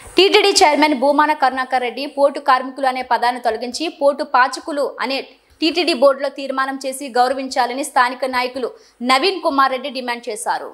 TTD chairman Bhumana Karunakar Reddy port కార్మికులు అనే పదాన్ని తొలగించి పోర్టు పాచకులు అనే టీటీడీ బోర్డులో తీర్మానం చేసి గౌరవించాలని స్థానిక నాయకులు నవీన్ కుమార్ రెడ్డి డిమాండ్ చేశారు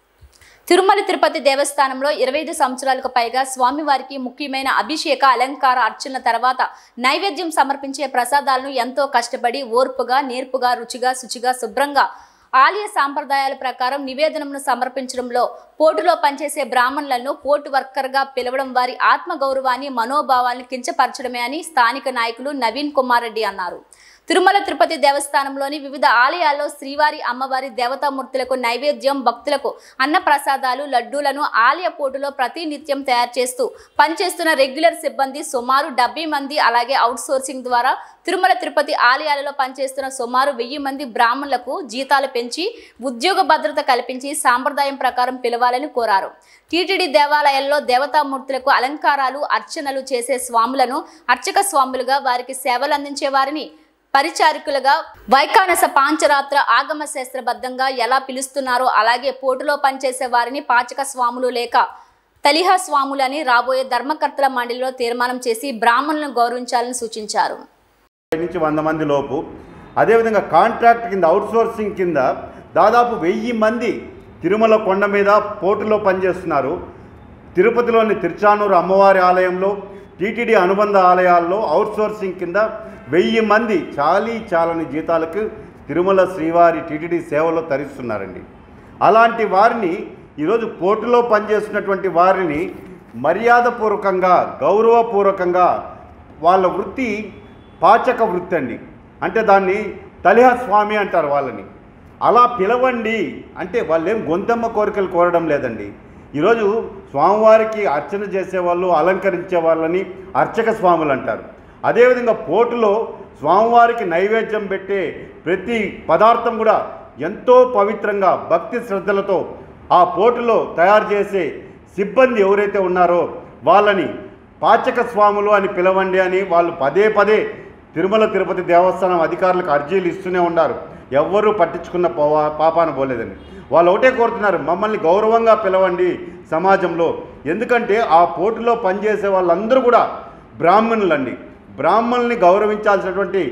తిరుమల తిరుపతి దేవస్థానంలో ఇరవై ఐదు సంవత్సరాలకు పైగా స్వామివారికి ముఖ్యమైన అభిషేక అలంకార అర్చన తర్వాత నైవేద్యం సమర్పించే ప్రసాదాలను ఎంతో కష్టపడి ఓర్పుగా నేర్పుగా రుచిగా శుచిగా శుభ్రంగా ఆలయ సాంప్రదాయాల ప్రకారం నివేదనను సమర్పించడంలో పోర్టులో పనిచేసే బ్రాహ్మణులను పోర్టు వర్కర్గా పిలవడం వారి ఆత్మగౌరవాన్ని మనోభావాలను కించపరచడమే అని స్థానిక నాయకులు నవీన్ కుమార్ రెడ్డి అన్నారు తిరుమల తిరుపతి దేవస్థానంలోని వివిధ ఆలయాల్లో శ్రీవారి అమ్మవారి దేవతామూర్తులకు నైవేద్యం భక్తులకు అన్న ప్రసాదాలు లడ్డూలను ఆలయ పోటులో ప్రతి నిత్యం తయారు చేస్తూ పనిచేస్తున్న రెగ్యులర్ సిబ్బంది సుమారు డెబ్బై మంది అలాగే అవుట్ సోర్సింగ్ ద్వారా తిరుమల తిరుపతి ఆలయాలలో పనిచేస్తున్న సుమారు వెయ్యి మంది బ్రాహ్మణులకు జీతాలు పెంచి ఉద్యోగ భద్రత కల్పించి సాంప్రదాయం ప్రకారం పిలవాలని కోరారు టీటీడీ దేవాలయాల్లో దేవతామూర్తులకు అలంకారాలు అర్చనలు చేసే స్వాములను అర్చక స్వాములుగా వారికి సేవలు అందించే వారిని పరిచారికులుగా వైకానస పాంచరాత్ర ఆగమ శాస్త్రబద్ధంగా ఎలా పిలుస్తున్నారో అలాగే పోటులో పనిచేసే వారిని పాచక స్వాములు లేక తలిహా స్వాములని రాబోయే ధర్మకర్తల మండలిలో తీర్మానం చేసి బ్రాహ్మణులను గౌరవించాలని సూచించారు నుంచి వంద మంది లోపు అదేవిధంగా కాంట్రాక్ట్ కింద అవుట్సోర్సింగ్ కింద దాదాపు వెయ్యి మంది తిరుమల కొండ మీద పోర్టులో పనిచేస్తున్నారు తిరుపతిలోని తిరుచానూరు అమ్మవారి ఆలయంలో టీటీడీ అనుబంధ ఆలయాల్లో అవుట్సోర్సింగ్ కింద వెయ్యి మంది చాలీ చాలని జీతాలకు తిరుమల శ్రీవారి టీటీడీ సేవలో తరిస్తున్నారండి అలాంటి వారిని ఈరోజు పోర్టులో పనిచేస్తున్నటువంటి వారిని మర్యాదపూర్వకంగా గౌరవపూర్వకంగా వాళ్ళ వృత్తి పాచక వృత్తి అండి అంటే దాన్ని తలిహ స్వామి అంటారు వాళ్ళని అలా పిలవండి అంటే వాళ్ళు ఏం గొంతమ్మ కోరికలు కోరడం లేదండి ఈరోజు స్వామివారికి అర్చన చేసేవాళ్ళు అలంకరించే వాళ్ళని అర్చక స్వాములు అంటారు అదేవిధంగా పోటులో స్వామివారికి నైవేద్యం పెట్టే ప్రతి పదార్థం కూడా ఎంతో పవిత్రంగా భక్తి శ్రద్ధలతో ఆ పోటులో తయారు చేసే సిబ్బంది ఎవరైతే ఉన్నారో వాళ్ళని పాచక స్వాములు అని పిలవండి అని వాళ్ళు పదే పదే తిరుమల తిరుపతి దేవస్థానం అధికారులకు అర్జీలు ఇస్తూనే ఉన్నారు ఎవ్వరూ పట్టించుకున్న పోవా పాపాన పోలేదండి వాళ్ళు ఒకటే కోరుతున్నారు మమ్మల్ని గౌరవంగా పిలవండి సమాజంలో ఎందుకంటే ఆ పోటులో పనిచేసే వాళ్ళందరూ కూడా బ్రాహ్మణులండి బ్రాహ్మణుల్ని గౌరవించాల్సినటువంటి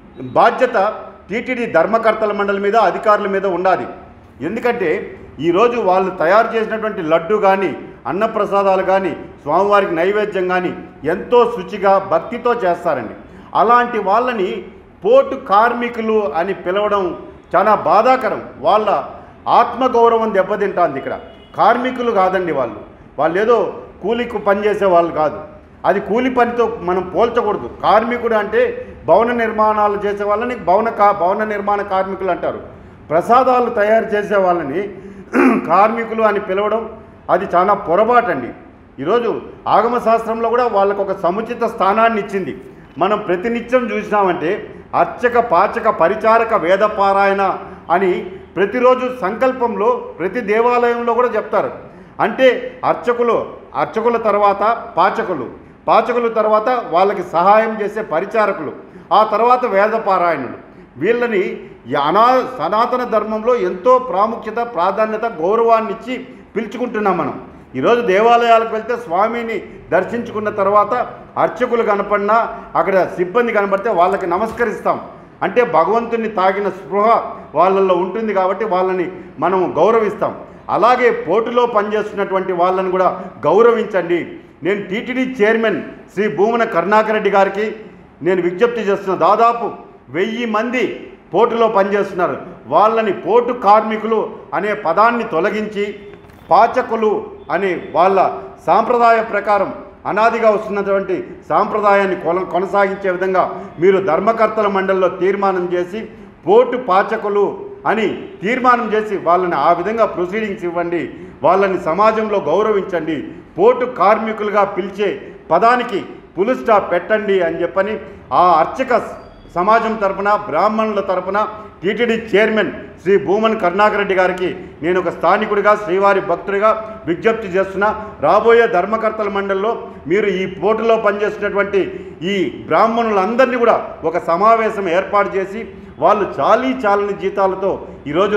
బాధ్యత టీటీడీ ధర్మకర్తల మండలి మీద అధికారుల మీద ఉండాలి ఎందుకంటే ఈరోజు వాళ్ళు తయారు చేసినటువంటి లడ్డు కానీ అన్నప్రసాదాలు కానీ స్వామివారికి నైవేద్యం కానీ ఎంతో శుచిగా భక్తితో చేస్తారండి అలాంటి వాళ్ళని పోటు కార్మికులు అని పిలవడం చాలా బాధాకరం వాళ్ళ ఆత్మగౌరవం దెబ్బతింటాంది ఇక్కడ కార్మికులు కాదండి వాళ్ళు వాళ్ళు ఏదో కూలికి పనిచేసే వాళ్ళు కాదు అది కూలి పనితో మనం పోల్చకూడదు కార్మికుడు అంటే భవన నిర్మాణాలు చేసే వాళ్ళని భవన కా భవన నిర్మాణ కార్మికులు అంటారు ప్రసాదాలు తయారు చేసే వాళ్ళని కార్మికులు అని పిలవడం అది చాలా పొరపాటండి ఈరోజు ఆగమ శాస్త్రంలో కూడా వాళ్ళకు ఒక సముచిత స్థానాన్ని ఇచ్చింది మనం ప్రతినిత్యం చూసినామంటే అర్చక పాచక పరిచారక వేదపారాయణ అని ప్రతిరోజు సంకల్పంలో ప్రతి దేవాలయంలో కూడా చెప్తారు అంటే అర్చకులు అర్చకుల తర్వాత పాచకులు పాచకుల తర్వాత వాళ్ళకి సహాయం చేసే పరిచారకులు ఆ తర్వాత వేదపారాయణులు వీళ్ళని ఈ అనా సనాతన ధర్మంలో ఎంతో ప్రాముఖ్యత ప్రాధాన్యత గౌరవాన్ని ఇచ్చి పిలుచుకుంటున్నాం మనం ఈరోజు దేవాలయాలకు వెళ్తే స్వామిని దర్శించుకున్న తర్వాత అర్చకులు కనపడినా అక్కడ సిబ్బంది కనపడితే వాళ్ళకి నమస్కరిస్తాం అంటే భగవంతుని తాగిన స్పృహ వాళ్ళల్లో ఉంటుంది కాబట్టి వాళ్ళని మనం గౌరవిస్తాం అలాగే పోటులో పనిచేస్తున్నటువంటి వాళ్ళని కూడా గౌరవించండి నేను టీటీడీ చైర్మన్ శ్రీ భూమన కరుణాకర్ రెడ్డి గారికి నేను విజ్ఞప్తి చేస్తున్న దాదాపు వెయ్యి మంది పోటులో పనిచేస్తున్నారు వాళ్ళని పోటు కార్మికులు అనే పదాన్ని తొలగించి పాచకులు అనే వాళ్ళ సాంప్రదాయ ప్రకారం అనాదిగా వస్తున్నటువంటి సాంప్రదాయాన్ని కొన కొనసాగించే విధంగా మీరు ధర్మకర్తల మండలిలో తీర్మానం చేసి పోటు పాచకులు అని తీర్మానం చేసి వాళ్ళని ఆ విధంగా ప్రొసీడింగ్స్ ఇవ్వండి వాళ్ళని సమాజంలో గౌరవించండి పోటు కార్మికులుగా పిలిచే పదానికి పులు స్టాప్ పెట్టండి అని చెప్పని ఆ అర్చక సమాజం తరపున బ్రాహ్మణుల తరపున టీటీడీ చైర్మన్ శ్రీ భూమన్ కరుణాకర్ రెడ్డి గారికి నేను ఒక స్థానికుడిగా శ్రీవారి భక్తుడిగా విజ్ఞప్తి చేస్తున్నా రాబోయే ధర్మకర్తల మండలిలో మీరు ఈ పోటులో పనిచేస్తున్నటువంటి ఈ బ్రాహ్మణులందరినీ కూడా ఒక సమావేశం ఏర్పాటు చేసి వాళ్ళు చాలీ చాలని జీతాలతో ఈరోజు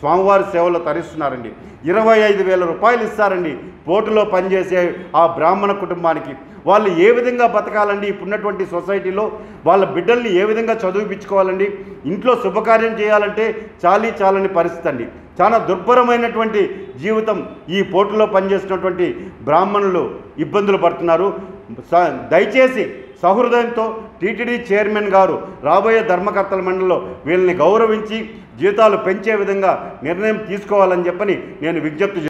స్వామివారి సేవలో తరిస్తున్నారండి ఇరవై ఐదు వేల రూపాయలు ఇస్తారండి పోటులో పనిచేసే ఆ బ్రాహ్మణ కుటుంబానికి వాళ్ళు ఏ విధంగా బతకాలండి ఇప్పుడున్నటువంటి సొసైటీలో వాళ్ళ బిడ్డల్ని ఏ విధంగా చదివిపించుకోవాలండి ఇంట్లో శుభకార్యం చేయాలంటే చాలీ చాలని పరిస్థితి అండి చాలా దుర్భరమైనటువంటి జీవితం ఈ పోటులో పనిచేసినటువంటి బ్రాహ్మణులు ఇబ్బందులు పడుతున్నారు స- దయచేసి సహృదయంతో టీటీడీ చైర్మన్ గారు రాబోయే ధర్మకర్తల మండలిలో వీళ్ళని గౌరవించి జీతాలు పెంచే విధంగా నిర్ణయం తీసుకోవాలని చెప్పని నేను విజ్ఞప్తి